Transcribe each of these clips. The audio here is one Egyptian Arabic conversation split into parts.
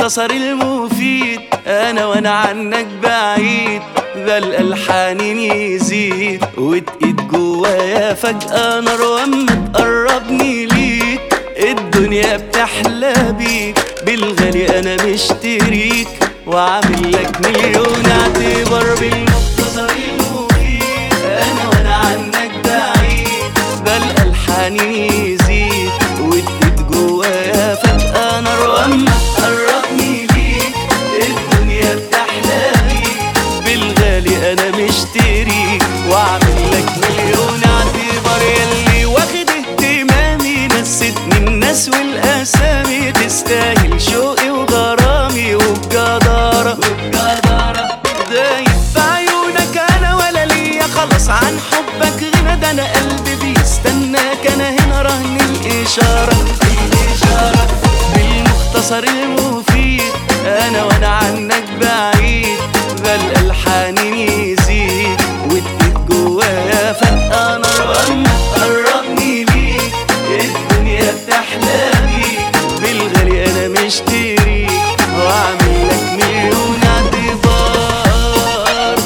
بالمختصر المفيد انا وانا عنك بعيد ده الالحان يزيد وتقيد جوايا فجأة نار واما تقربني ليك الدنيا بتحلى بيك بالغالي انا مشتريك وعامل لك مليون اعتبار بالمختصر المفيد انا وانا عنك بعيد ده الالحان يزيد وتقيد جوايا فجأة نار واما تقربني ليك الدنيا بتحلى بيك بالغالي انا مشتريك واعمل لك مليون اعتبار يلي واخد اهتمامي نستني الناس والاسامي تستاهل شوقي وغرامي وبجدارة وبجدارة دايب في عيونك انا ولا ليا خلاص عن حبك غنى ده انا قلبي بيستناك انا هنا رهن الاشارة الاشارة بالمختصر المفيد انا وانا عنك بعيد ده الالحان يزيد وتقيد جوايا فجأة نار واما تقربني ليك الدنيا بتحلى بيك بالغالي انا مشتريك واعمل لك مليون اعتبار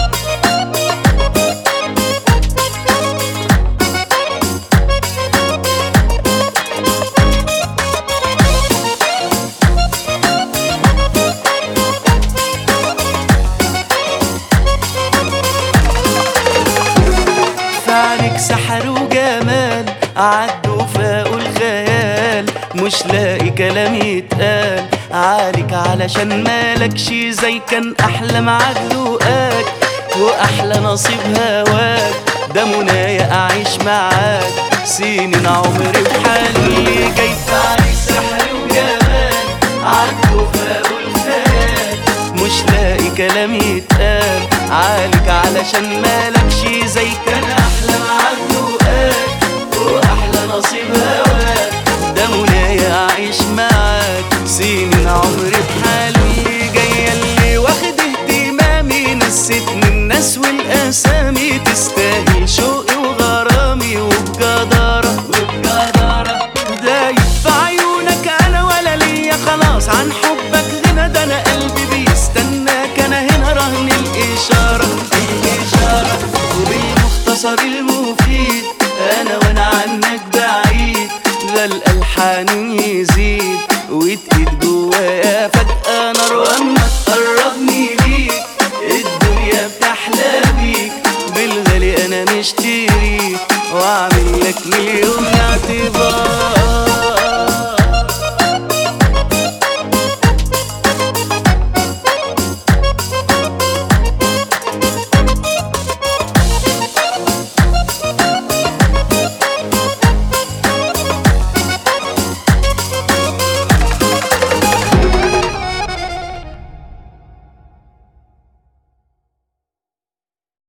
فعلك سحر وجمال عدوا فاقوا الخيال مش لاقي كلام يتقال عليك علشان مالكش زي كان احلى معاك لقاك واحلى نصيب هواك ده منايا اعيش معاك سنين عمري بحالي جاي فعلك سحر وجمال عدوا فاقوا الخيال مش لاقي كلام يتقال عليك علشان مالكش زي كان احلى معاك لقاك واحلى نصيب هواك ده منايا اعيش معاك سنين عمري بحالي جاية اللي واخد اهتمامي نسيتني الناس والاسامي تستاهل شوقي وغرامي وبجدارة وبجدارة دايب في عيونك انا ولا ليا خلاص عن حبك غنى ده انا قلبي بيستناك انا هنا رهن الاشارة الاشارة وبالمختصر المفيد انا وانا عنك بعيد ده الالحان